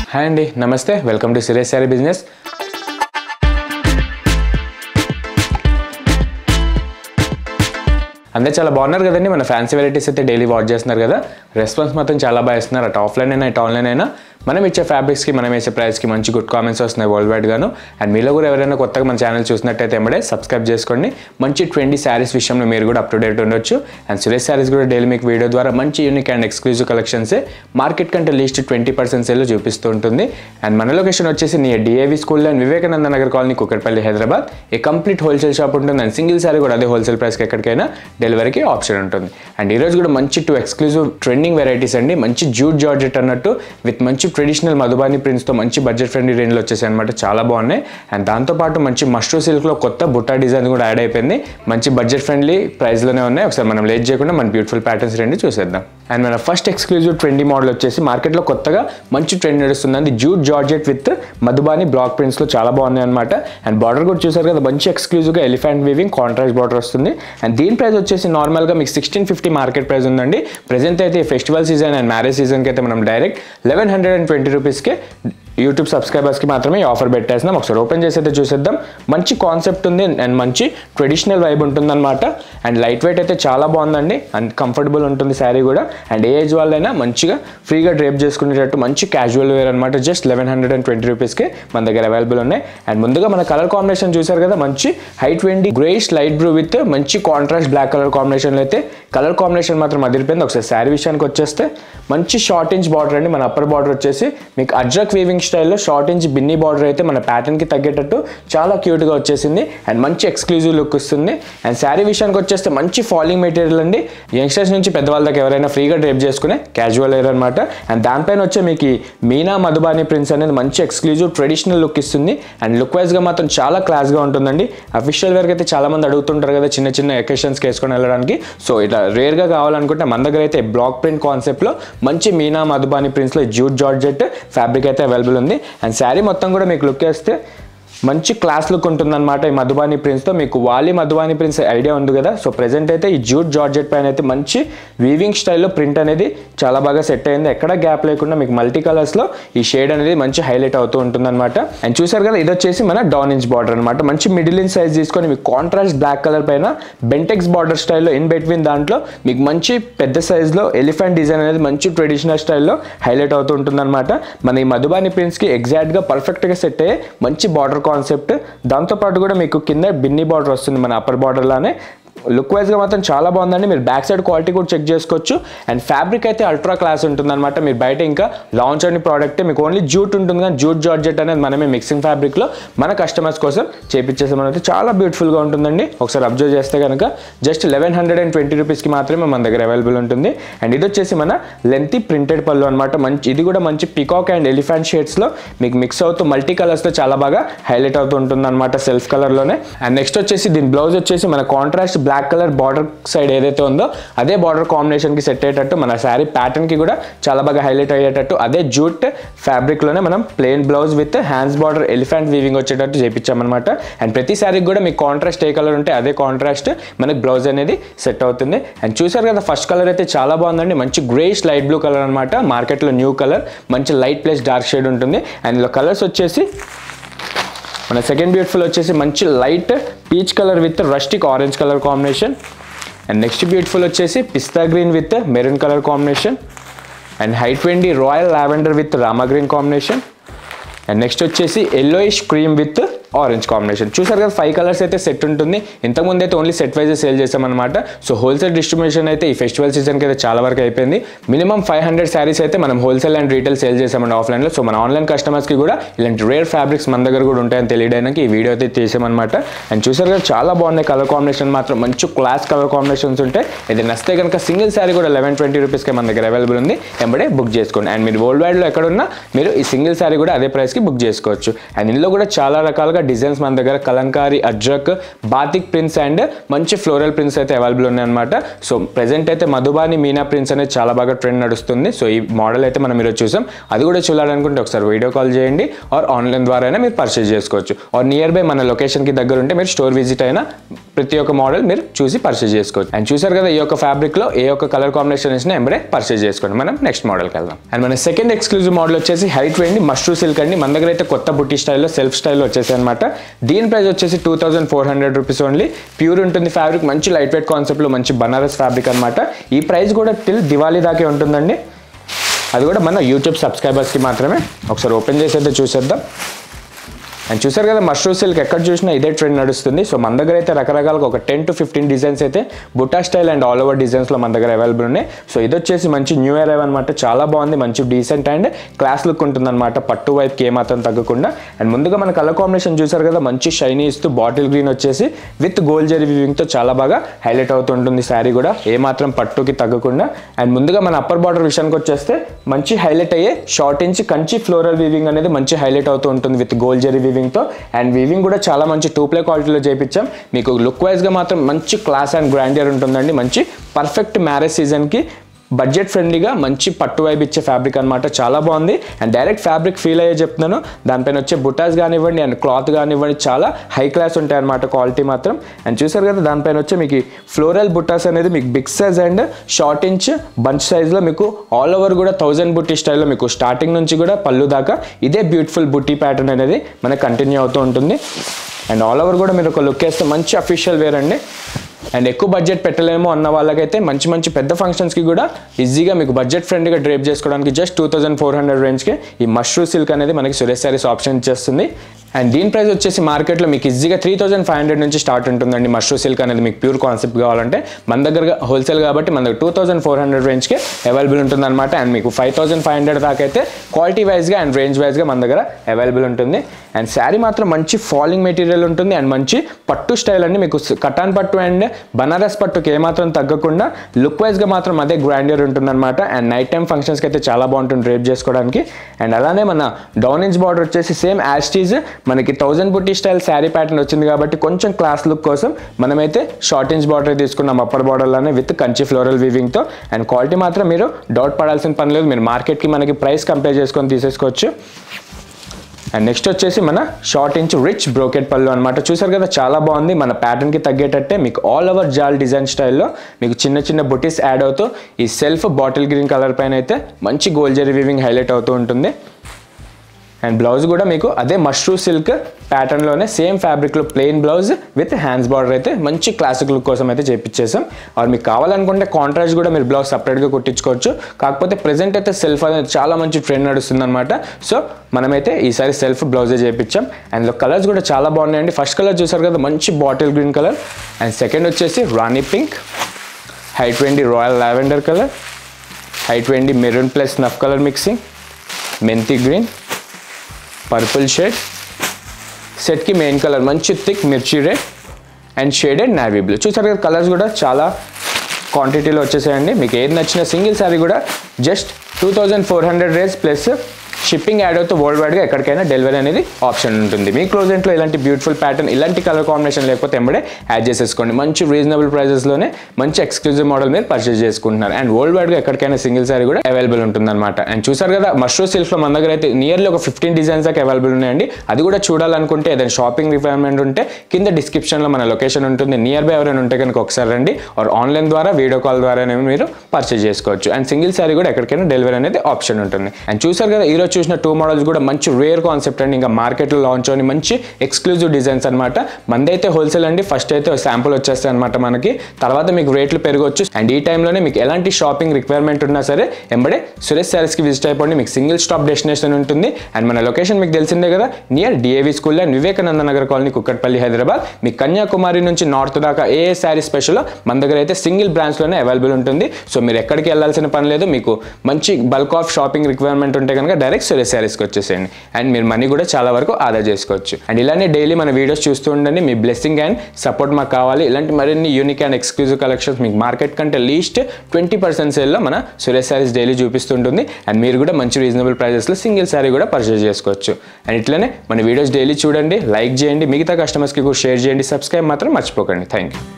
hi అండి నమస్తే welcome to సిరియస్ శారీ బిజినెస్ అందరూ చాలా బాగున్నారు కదండి మన ఫ్యాన్సీ వెరైటీస్ అయితే డైలీ వాచ్ చేస్తున్నారు కదా రెస్పాన్స్ మాత్రం చాలా బాగా ఇస్తున్నారు అటు ఆఫ్లైన్ అయినా ఇటు ఆన్లైన్ అయినా మనం ఇచ్చే ఫ్యాబ్రిక్స్కి మనం వేసే ప్రైస్కి మంచి గుడ్ కామెంట్స్ వస్తున్నాయి వరల్డ్ వైడ్ గాను అండ్ మీలో కూడా ఎవరైనా కొత్తగా మన ఛానల్ చూసినట్టయితే ఎంబడే సబ్స్క్రైబ్ చేసుకోండి మంచి ట్వంటీ శారీస్ విషయంలో మీరు కూడా అప్ టు డేట్ ఉండొచ్చు అండ్ సురేష్ శారీస్ కూడా డైలీ మీకు వీడియో ద్వారా మంచి యూనిక్ అండ్ ఎక్స్క్లూజివ్ కలెక్షన్సే మార్కెట్ కంటే లీస్ట్ ట్వంటీ పర్సెంట్ సేల్ చూపిస్తూ ఉంటుంది అండ్ మన లొకేషన్ వచ్చేసి near DAV school and Vivekananda Nagar colony Kukatpally Hyderabad a complete wholesale shop ఉంటుంది అండ్ సింగిల్ శారీ కూడా అదే హోల్సేల్ ప్రైస్కి ఎక్కడికైనా డెలివరీకి ఆప్షన్ ఉంటుంది అండ్ ఈరోజు కూడా మంచి టూ ఎక్స్క్లూజివ్ ట్రెండింగ్ వెరైటీస్ అండి మంచి జూట్ జార్జెట్ అన్నట్టు విత్ మంచి ట్రెడిషనల్ మధుబాని ప్రింట్స్తో మంచి బడ్జెట్ ఫ్రెండ్లీ రేంజ్లో వచ్చేసాయి అనమాట చాలా బాగున్నాయి అండ్ దాంతోపాటు మంచి మష్రూ సిల్క్లో కొత్త బుట్టా డిజైన్ కూడా యాడ్ అయిపోయింది మంచి బడ్జెట్ ఫ్రెండ్లీ ప్రైస్లోనే ఉన్నాయి ఒకసారి మనం లేట్ చేయకుండా మన బ్యూటిఫుల్ ప్యాటర్న్స్ రెండు చూసేద్దాం అండ్ మన ఫస్ట్ ఎక్స్క్లూజివ్ ట్రెండీ మోడల్ వచ్చేసి మార్కెట్లో కొత్తగా మంచి ట్రెండ్ నడుస్తుంది jute georgette with Madhubani block ప్రింట్స్లో చాలా బాగున్నాయి అనమాట అండ్ బార్డర్ కూడా చూసారు కదా మంచి ఎక్స్క్లూజివ్గా ఎలిఫెంట్ వీవింగ్ కాంట్రాస్ట్ బార్డర్ వస్తుంది అండ్ దీని ప్రైస్ వచ్చేసి నార్మల్గా మీకు సిక్స్టీన్ ఫిఫ్టీ మార్కెట్ ప్రైస్ ఉందండి ప్రెసెంట్ అయితే ఫెస్టివల్ సీజన్ అండ్ మ్యారేజ్ సీజన్కి అయితే మనం direct eleven hundred and twenty రూపీస్కే యూట్యూబ్ సబ్స్క్రైబర్స్కి మాత్రమే ఈ ఆఫర్ పెట్టేస్తున్నాం ఒకసారి ఓపెన్ చేసి అయితే చూసేద్దాం మంచి కాన్సెప్ట్ ఉంది అండ్ మంచి ట్రెడిషనల్ వైబ్ ఉంటుందన్నమాట అండ్ లైట్ వెయిట్ అయితే చాలా బాగుందండి అండ్ కంఫర్టబుల్ ఉంటుంది శారీ కూడా అండ్ ఏ ఏజ్ వాళ్ళైనా మంచిగా ఫ్రీగా డ్రేప్ చేసుకునేటట్టు మంచి క్యాజువల్ వేర్ అనమాట just eleven hundred and twenty రూపీస్కి మన దగ్గర అవైలబుల్ ఉన్నాయి అండ్ ముందుగా మన కలర్ కాంబినేషన్ చూసారు కదా మంచి high twenty greyish light blue with మంచి కాంట్రాస్ట్ బ్లాక్ కలర్ కాంబినేషన్లో అయితే కలర్ కాంబినేషన్ మాత్రం అదిరిపోయింది ఒకసారి శారీ విషయానికి వచ్చేస్తే మంచి షార్ట్ ఇంచ్ బార్డర్ అండి మన అప్పర్ బార్డర్ వచ్చేసి మీకు అజ్రక్ వీవింగ్ స్టైల్లో షార్ట్ ఇంచ్ బిన్నీ బార్డర్ అయితే మన ప్యాటర్న్కి తగ్గేటట్టు చాలా క్యూట్గా వచ్చేసింది అండ్ మంచి ఎక్స్క్లూజివ్ లుక్ ఇస్తుంది అండ్ శారీ విషయానికి వచ్చేస్తే మంచి ఫాలింగ్ మెటీరియల్ అండి యంగ్స్టర్స్ నుంచి పెద్దవాళ్ళ దగ్గర ఎవరైనా ఫ్రీగా డ్రేప్ చేసుకునే క్యాజువల్ ఎయిర్ అనమాట అండ్ దానిపైన వచ్చే మీకు ఈ మీనా మధుబాని ప్రింట్స్ అనేది మంచి ఎక్స్క్లూజివ్ ట్రెడిషనల్ లుక్ ఇస్తుంది అండ్ లుక్ వైజ్గా మాత్రం చాలా క్లాస్గా ఉంటుందండి అఫీషియల్ వేర్కి అయితే చాలా మంది అడుగుతుంటారు కదా చిన్న చిన్న ఎకేషన్స్కి వేసుకొని వెళ్ళడానికి సో ఇట్లా రేర్గా కావాలనుకుంటే మన దగ్గర అయితే బ్లాక్ ప్రింట్ కాన్సెప్ట్లో మంచి మీనా మధుబాని ప్రింట్స్లో జూట్ జార్జెట్ ఫ్యాబ్రిక్ అయితే అవైలబుల్ ఉంది అండ్ శారీ మొత్తం కూడా మీకు లుక్ వేస్తే మంచి క్లాస్ లుక్ ఉంటుందన్నమాట ఈ మధుబాని ప్రింట్స్తో మీకు వాలి మధుబాని ప్రింట్స్ ఐడియా ఉంది కదా సో ప్రెజెంట్ అయితే ఈ జూట్ జార్జెట్ పైన అయితే మంచి వీవింగ్ స్టైల్లో ప్రింట్ అనేది చాలా బాగా సెట్ అయింది ఎక్కడ గ్యాప్ లేకుండా మీకు మల్టీ కలర్స్లో ఈ షేడ్ అనేది మంచి హైలైట్ అవుతూ ఉంటుందన్నమాట అండ్ చూసారు కదా ఇది వచ్చేసి మన డౌన్ ఇంచ్ బార్డర్ అనమాట మంచి మిడిల్ ఇంచ్ సైజ్ తీసుకొని మీకు కాంట్రాస్ట్ బ్లాక్ కలర్ పైన బెంటెక్స్ బార్డర్ స్టైల్లో ఇన్ బిట్వీన్ దాంట్లో మీకు మంచి పెద్ద సైజులో ఎలిఫెంట్ డిజైన్ అనేది మంచి ట్రెడిషనల్ స్టైల్లో హైలైట్ అవుతూ ఉంటుందన్నమాట మన ఈ మధుబాని ప్రింట్స్కి ఎగ్జాక్ట్గా పర్ఫెక్ట్గా సెట్ అయ్యే మంచి బార్డర్ కాన్సెప్ట్ దాంతోపాటు కూడా మీకు కింద బిన్ని బార్డర్ వస్తుంది మన అప్పర్ బార్డర్లానే లుక్ వైజ్గా మాత్రం చాలా బాగుందండి మీరు బ్యాక్ సైడ్ క్వాలిటీ కూడా చెక్ చేసుకోవచ్చు అండ్ ఫ్యాబ్రిక్ అయితే అల్ట్రా క్లాస్ ఉంటుందన్నమాట మీరు బయట ఇంకా లాంచ్ అయిన ప్రోడక్ట్ మీకు ఓన్లీ జూట్ ఉంటుంది కానీ జూట్ జార్జెట్ అనేది మనమే మిక్సింగ్ ఫ్యాబ్రిక్లో మన కస్టమర్స్ కోసం చేపించేసామని చాలా బ్యూటిఫుల్గా ఉంటుందండి ఒకసారి అబ్జర్వ్ చేస్తే కనుక just eleven hundred and twenty రూపీస్కి మాత్రమే మన దగ్గర అవైలబుల్ ఉంటుంది అండ్ ఇది వచ్చేసి మన లెంతీ ప్రింటెడ్ పళ్ళు అనమాట మంచి ఇది కూడా మంచి పికాక్ అండ్ ఎలిఫెంట్ షేడ్స్లో మీకు మిక్స్ అవుతూ మల్టీ కలర్స్తో చాలా బాగా హైలైట్ అవుతూ ఉంటుంది అనమాట సెల్ఫ్ కలర్లోనే అండ్ నెక్స్ట్ వచ్చేసి దీని బ్లౌజ్ వచ్చేసి మన contrast black colour border side ఏదైతే ఉందో అదే బార్డర్ కాంబినేషన్కి సెట్ అయ్యేటట్టు మన శారీ ప్యాటర్న్కి కూడా చాలా బాగా హైలైట్ అయ్యేటట్టు అదే జూట్ ఫ్యాబ్రిక్లోనే మనం plain blouse with hands border elephant weaving వచ్చేటట్టు చేపించామన్నమాట అండ్ ప్రతి శారీకి కూడా మీకు కాంట్రాస్ట్ ఏ కలర్ ఉంటే అదే కాంట్రాస్ట్ మనకి బ్లౌజ్ అనేది సెట్ అవుతుంది అండ్ చూసారు కదా ఫస్ట్ కలర్ అయితే చాలా బాగుందండి మంచి గ్రేష్ లైట్ బ్లూ కలర్ అనమాట మార్కెట్లో న్యూ కలర్ మంచి లైట్ ప్లస్ డార్క్ షేడ్ ఉంటుంది అండ్ ఇందులో కలర్స్ వచ్చేసి మన సెకండ్ బ్యూటిఫుల్ వచ్చేసి మంచి light peach colour with rustic orange colour combination and next beautiful వచ్చేసి pista green with maroon colour combination and high twenty royal lavender with Rama green combination and next వచ్చేసి yellowish cream with orange combination చూసారు కదా five colours అయితే set ఉంటుంది ఇంతకుముందు అయితే only set wise sale చేసామన్నమాట so wholesale distribution అయితే ఈ ఫెస్టివల్ సీజన్కి అయితే చాలా వరకు అయిపోయింది మినిమం ఫైవ్ హండ్రెడ్ శారీస్ అయితే మనం హోల్సేల్ అండ్ రీటైల్ సేల్ చేసామండి ఆఫ్లైన్లో సో మన ఆన్లైన్ కస్టమర్స్కి కూడా ఇలాంటి రేర్ ఫ్యాబ్రిక్స్ మన దగ్గర కూడా ఉంటాయని తెలియడానికి ఈ వీడియో అయితే తీసామన్నమాట అండ్ చూసారు కదా చాలా బాగున్నాయి కలర్ కాంబినేషన్ మాత్రం మంచి క్లాస్ కలర్ కాంబినేషన్స్ ఉంటాయి ఇది నచ్చితే కనుక సింగిల్ శారీ కూడా లెవెన్ ట్వంటీ రూపీస్కి మన దగ్గర అవైలబుల్ ఉంది ఎంబడే బుక్ చేసుకోండి అండ్ మీరు వరల్డ్ వైడ్లో ఎక్కడ ఉన్నా మీరు ఈ సింగిల్ శారీ కూడా అదే ప్రైస్కి బుక్ చేసుకోవచ్చు అండ్ ఇందులో కూడా చాలా రకాలుగా రకాలుగా డిజైన్స్ మన దగ్గర Kalamkari Ajrak batik prints and మంచి ఫ్లోరల్ ప్రింట్స్ అయితే అవైలబుల్ ఉన్నాయన్నమాట సో ప్రెసెంట్ అయితే మధుబాని మీనా ప్రింట్స్ అనేది చాలా బాగా ట్రెండ్ నడుస్తుంది సో ఈ మోడల్ అయితే మనం ఈరోజు చూసాం అది కూడా చూడాలనుకుంటే ఒకసారి వీడియో కాల్ చేయండి ఆర్ ఆన్లైన్ ద్వారా అయినా మీరు పర్చేజ్ చేసుకోవచ్చు ఆర్ నియర్ బై మన లొకేషన్కి దగ్గర ఉంటే మీరు స్టోర్ విజిట్ అయినా ప్రతి ఒక్క మోడల్ మీరు చూసి పర్చేజ్ చేసుకోవచ్చు అండ్ చూసారు కదా ఈ యొక్క ఫ్యాబ్రిక్లో ఏ ఒక్క కలర్ కాంబినేషన్ ఇచ్చినా ఎంబడే పర్చేజ్ చేసుకోండి మనం నెక్స్ట్ మోడల్కి వెళ్దాం అండ్ మన సెకండ్ ఎక్స్క్లూజివ్ మోడల్ వచ్చేసి హైట్ వేయండి మష్రూ సిల్క్ అండి మన దగ్గర అయితే కొత్త బుట్టి స్టైల్లో సెల్ఫ్ స్టైల్లో వచ్చేసి అనమాట దీని ప్రైస్ వచ్చేసి two thousand four hundred rupees only pure ఉంటుంది ఫ్యాబ్రిక్ మంచి లైట్ వెయిట్ కాన్సెప్ట్లో మంచి బనారస్ ఫ్యాబ్రిక్ అనమాట ఈ ప్రైస్ కూడా టిల్ దివాళీ దాకే ఉంటుందండి అది కూడా మన యూట్యూబ్ సబ్స్క్రైబర్స్కి మాత్రమే ఒకసారి ఓపెన్ చేసి అయితే చూసేద్దాం అండ్ చూసారు కదా మష్రూ సిల్క్ ఎక్కడ చూసినా ఇదే ట్రెండ్ నడుస్తుంది సో మన దగ్గర అయితే రకరకాలుగా ఒక టెన్ టు ఫిఫ్టీన్ డిజైన్స్ అయితే బుట్టా స్టైల్ అండ్ ఆల్ ఓవర్ డిజైన్స్లో మన దగ్గర అవైలబుల్ ఉన్నాయి సో ఇది వచ్చేసి మంచి న్యూ ఇయర్ అనమాట చాలా బాగుంది మంచి డీసెంట్ అండ్ క్లాస్ లుక్ ఉంటుందన్నమాట పట్టు వైపుకి ఏమాత్రం తగ్గకుండా అండ్ ముందుగా మన కలర్ కాంబినేషన్ చూసారు కదా మంచి షైనీ ఇస్తూ బాటిల్ గ్రీన్ వచ్చేసి విత్ గోల్డ్ జెరీ వివింగ్తో చాలా బాగా హైలైట్ అవుతుంటుంది శారీ కూడా ఏమాత్రం పట్టుకి తగ్గకుండా అండ్ ముందుగా మన అప్పర్ బార్డర్ విషయానికి వచ్చేస్తే మంచి హైలైట్ అయ్యే short inch Kanchi floral weaving అనేది మంచి హైలైట్ అవుతూ ఉంటుంది విత్ గోల్డ్ జెరీ వీవింగ్తో అండ్ వీవింగ్ కూడా చాలా మంచి టూ ప్లే క్వాలిటీలో చేయించాం మీకు లుక్ వైజ్గా మాత్రం మంచి క్లాస్ అండ్ గ్రాండియర్ ఉంటుందండి మంచి పర్ఫెక్ట్ మ్యారేజ్ సీజన్కి బడ్జెట్ ఫ్రెండ్లీగా మంచి పట్టు వైపు ఇచ్చే ఫ్యాబ్రిక్ అనమాట చాలా బాగుంది అండ్ డైరెక్ట్ ఫ్యాబ్రిక్ ఫీల్ అయ్యే చెప్తున్నాను దానిపైన వచ్చే బుటాస్ కానివ్వండి అండ్ క్లాత్ కానివ్వండి చాలా హై క్లాస్ ఉంటాయి అనమాట క్వాలిటీ మాత్రం అండ్ చూసారు కదా దానిపైన వచ్చే మీకు ఫ్లోరల్ బుటాస్ అనేది మీకు big size and short inch bunch సైజ్లో మీకు ఆల్ ఓవర్ కూడా థౌజండ్ బుట్టి స్టైల్లో మీకు స్టార్టింగ్ నుంచి కూడా పళ్ళు దాకా ఇదే బ్యూటిఫుల్ బుట్టి ప్యాటర్న్ అనేది మనకు కంటిన్యూ అవుతూ ఉంటుంది అండ్ ఆల్ ఓవర్ కూడా మీరు ఒక లుక్ వేస్తే మంచి అఫీషియల్ వేర్ అండి అండ్ ఎక్కువ బడ్జెట్ పెట్టలేమో అన్న వాళ్ళకైతే మంచి మంచి పెద్ద ఫంక్షన్స్కి కూడా ఈజీగా మీకు బడ్జెట్ ఫ్రెండ్గా డ్రేప్ చేసుకోవడానికి just two thousand four hundred రేంజ్కి ఈ మష్రూ సిల్క్ అనేది మనకి సురేష్ సారీస్ ఆప్షన్ ఇచ్చేస్తుంది అండ్ దీని ప్రైస్ వచ్చేసి మార్కెట్లో మీకు ఈజీగా త్రీ థౌసండ్ ఫైవ్ హండ్రెడ్ నుంచి స్టార్ట్ ఉంటుందండి మష్రూ సిల్క్ అనేది మీకు ప్యూర్ కాన్సెప్ట్ కావాలంటే మన దగ్గర హోల్సేల్ కాబట్టి మన దగ్గర టూ థౌసండ్ ఫోర్ హండ్రెడ్ రేంజ్కి అవైలబుల్ ఉంటుందన్నమాట అండ్ మీకు ఫైవ్ థౌసండ్ ఫైవ్ హండ్రెడ్ దాకా అయితే క్వాలిటీ వైజ్గా అండ్ రేంజ్ వైజ్గా మన దగ్గర అవైలబుల్ ఉంటుంది అండ్ శారీ మాత్రం మంచి ఫాలింగ్ మెటీరియల్ ఉంటుంది అండ్ మంచి పట్టు స్టైల్ అండి మీకు కటాన్ పట్టు అండ్ బనారస్ పట్టుకి ఏమాత్రం తగ్గకుండా లుక్ వైజ్గా మాత్రం అదే గ్రాండియర్ ఉంటుందన్నమాట అండ్ నైట్ టైం ఫంక్షన్స్కి అయితే చాలా బాగుంటుంది డ్రేప్ చేసుకోవడానికి అండ్ అలానే మన డౌన్ ఇంచ్ బార్డర్ వచ్చేసి సేమ్ యాస్టీజ్ మనకి థౌజండ్ బుట్టి స్టైల్ శారీ ప్యాటర్న్ వచ్చింది కాబట్టి కొంచెం క్లాస్ లుక్ కోసం మనమైతే షార్ట్ ఇంచ్ బార్డర్ తీసుకున్నాం అప్పర్ బార్డర్లోనే విత్ కంచి ఫ్లోరల్ వీవింగ్తో అండ్ క్వాలిటీ మాత్రం మీరు డౌట్ పడాల్సిన పని లేదు మీరు మార్కెట్కి మనకి ప్రైస్ కంపేర్ చేసుకొని తీసేసుకోవచ్చు అండ్ నెక్స్ట్ వచ్చేసి మన షార్ట్ ఇంచ్ రిచ్ బ్రోకెట్ పళ్ళు అనమాట చూసారు కదా చాలా బాగుంది మన ప్యాటర్న్కి తగ్గేటట్టే మీకు ఆల్ ఓవర్ జాల్ డిజైన్ స్టైల్లో మీకు చిన్న చిన్న బుటీస్ యాడ్ అవుతూ ఈ సెల్ఫ్ బాటిల్ గ్రీన్ కలర్ పైన అయితే మంచి గోల్డ్ జరీ వీవింగ్ హైలైట్ అవుతూ ఉంటుంది అండ్ బ్లౌజ్ కూడా మీకు అదే మష్రూ సిల్క్ ప్యాటర్న్లోనే సేమ్ ఫ్యాబ్రిక్లో plain blouse with hands border అయితే మంచి క్లాసిక్ లుక్ కోసం అయితే చేపించేసాం ఆర్ మీకు కావాలనుకుంటే కాంట్రాస్ట్ కూడా మీరు బ్లౌజ్ సపరేట్గా కుట్టించుకోవచ్చు కాకపోతే ప్రెజెంట్ అయితే సెల్ఫ్ అనేది చాలా మంచి ట్రెండ్ నడుస్తుంది అనమాట సో మనమైతే ఈసారి సెల్ఫ్ బ్లౌజే చేయించాం అండ్ కలర్స్ కూడా చాలా బాగున్నాయండి ఫస్ట్ కలర్ చూసారు కదా మంచి bottle green colour and second వచ్చేసి రాణి పింక్ హైట్ వెండి రాయల్ లావెండర్ కలర్ హైట్ వెండి మెరూన్ ప్లస్ నఫ్ colour mixing methi green purple shade సెట్కి మెయిన్ కలర్ మంచి thick mirchi red and shaded navy blue చూసారు కదా కలర్స్ కూడా చాలా క్వాంటిటీలో వచ్చేసాయండి మీకు ఏది నచ్చిన సింగిల్ శారీ కూడా just two thousand four hundred రేస్ ప్లస్ షిప్పింగ్ యాడ్ అవుతూ వరల్డ్ వైడ్గా ఎక్కడికైనా డెలివరీ అనేది ఆప్షన్ ఉంటుంది మీ క్లోజెంట్లో ఇలాంటి బ్యూటిఫుల్ ప్యాటర్న్ ఇలాంటి కలర్ కాంబినేషన్ లేకపోతే ఎంబడే యాడ్ చేసేసుకోండి మంచి రీజనబుల్ ప్రైజెస్లోనే మంచి ఎక్స్క్లూజివ్ మోడల్ మీరు పర్చేస్ చేసుకుంటున్నారు అండ్ వరల్డ్ వైడ్గా ఎక్కడికైనా సింగిల్ సారీ కూడా అవైలబుల్ ఉంటుందన్నమాట అండ్ చూసారు కదా మష్రూ సిల్క్లో మన దగ్గర అయితే నియర్లీ ఒక ఫిఫ్టీన్ డిజైన్స్ దాకా అవైలబుల్ ఉన్నాయండి అది కూడా చూడాలనుకుంటే ఏదైనా షాపింగ్ రిక్వైర్మెంట్ ఉంటే కింద డిస్క్రిప్షన్లో మన లొకేషన్ ఉంటుంది నియర్ బై ఎవరైనా ఉంటే కనుక ఒకసారి రండి ఆర్ ఆన్లైన్ ద్వారా వీడియో కాల్ ద్వారా మీరు పర్చేస్ చేసుకోవచ్చు అండ్ సింగిల్ సారీ కూడా ఎక్కడికైనా డెలివరీ అనేది ఆప్షన్ ఉంటుంది అండ్ చూసారు కదా ఈరోజు చూసిన టూ మోడల్స్ కూడా మంచి రేర్ కాన్సెప్ట్ అండి ఇంకా మార్కెట్లో లాంచ్ అని మంచి ఎక్స్క్లూజివ్ డిజైన్స్ అనమాట మందైతే హోల్సేల్ అండి ఫస్ట్ అయితే శాంపుల్ వచ్చేస్తాయి అనమాట మనకి తర్వాత మీకు రేట్లు పెరగవచ్చు అండ్ ఈ టైంలోనే మీకు ఎలాంటి షాపింగ్ రిక్వైర్మెంట్ ఉన్నా సరే ఎంబడే సురేష్ శారీస్కి విజిట్ అయిపోండి మీకు సింగిల్ స్టాప్ డెస్టినేషన్ ఉంటుంది అండ్ మన లొకేషన్ మీకు తెలిసిందే కదా near DAV school and Vivekananda Nagar colony Kukatpally Hyderabad మీ కన్యాకుమారి నుంచి నార్త్ దాకా ఏ ఏ శారీ స్పెషల్ మన దగ్గర అయితే సింగిల్ బ్రాంచ్లోనే అవైలబుల్ ఉంటుంది సో మీరు ఎక్కడికి వెళ్ళాల్సిన పని లేదు మీకు మంచి బల్క్ ఆఫ్ షాపింగ్ రిక్వైర్మెంట్ ఉంటే కనుక డైరెక్ట్ సురేష్ శారీస్కి వచ్చేసేయండి అండ్ మీరు మనీ కూడా చాలా వరకు ఆదా చేసుకోవచ్చు అండ్ ఇలానే డైలీ మన వీడియోస్ చూస్తూ ఉండండి మీ బ్లెస్సింగ్ అండ్ సపోర్ట్ మాకు కావాలి ఇలాంటి మరిన్ని యూనిక్ అండ్ ఎక్స్క్లూజివ్ కలెక్షన్స్ మీకు మార్కెట్ కంటే లీస్ట్ ట్వంటీ పర్సెంట్ సేల్లో మన సురేష్ శారీస్ డైలీ చూపిస్తుంటుంది అండ్ మీరు కూడా మంచి రీజనబుల్ ప్రైజెస్లో సింగిల్ శారీ కూడా పర్చేస్ చేసుకోవచ్చు అండ్ ఇట్లనే మన వీడియోస్ డైలీ చూడండి లైక్ చేయండి మిగతా కస్టమర్స్కి కూడా షేర్ చేయండి సబ్స్క్రైబ్ మాత్రం మర్చిపోకండి థ్యాంక్ యూ